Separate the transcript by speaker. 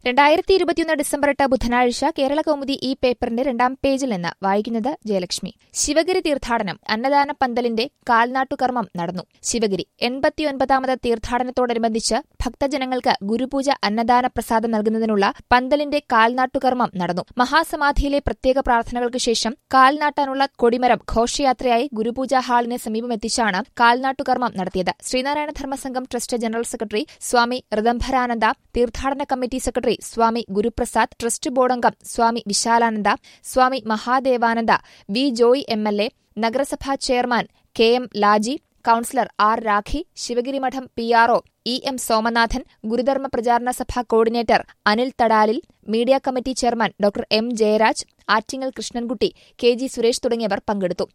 Speaker 1: രണ്ടായിരത്തി ഇരുപത്തിയൊന്ന് ഡിസംബർ എട്ട് ബുധനാഴ്ച കേരള കൗമുദി ഈ പേപ്പറിന്റെ രണ്ടാം പേജിൽ നിന്ന് വായിക്കുന്നത് ജയലക്ഷ്മി ശിവഗിരി തീർത്ഥാടനം അന്നദാന പന്തലിന്റെ കാൽനാട്ടുകർമ്മം നടന്നു ശിവഗിരി എൺപത്തിയൊൻപതാമത് തീർത്ഥാടനത്തോടനുബന്ധിച്ച് ഭക്തജനങ്ങൾക്ക് ഗുരുപൂജ അന്നദാന പ്രസാദം നൽകുന്നതിനുള്ള പന്തലിന്റെ കാൽനാട്ടുകർമ്മം നടന്നു മഹാസമാധിയിലെ പ്രത്യേക പ്രാർത്ഥനകൾക്ക് ശേഷം കാൽനാട്ടാനുള്ള കൊടിമരം ഘോഷയാത്രയായി ഗുരുപൂജ ഹാളിന് സമീപമെത്തിച്ചാണ് കാൽനാട്ടുകർമ്മം നടത്തിയത് Sreenarayana Dharmasangham trust general secretary Swami Rithambharananda തീർത്ഥാടന committee secretary Swami Guruprasad trust ബോർഡംഗം Swami Vishalananda Swami Mahadevananda V Joy M L A നഗരസഭാ chairman K M Laji councillor R Rakhi Sivagiri Madom P RO E M Somanathan Gurudharma പ്രചാരണ Sabha coordinator Anil Thadalil media committee chairman doctor M Jayaraj Attingal Krishnankutty K G Suresh തുടങ്ങിയവർ പങ്കെടുത്തു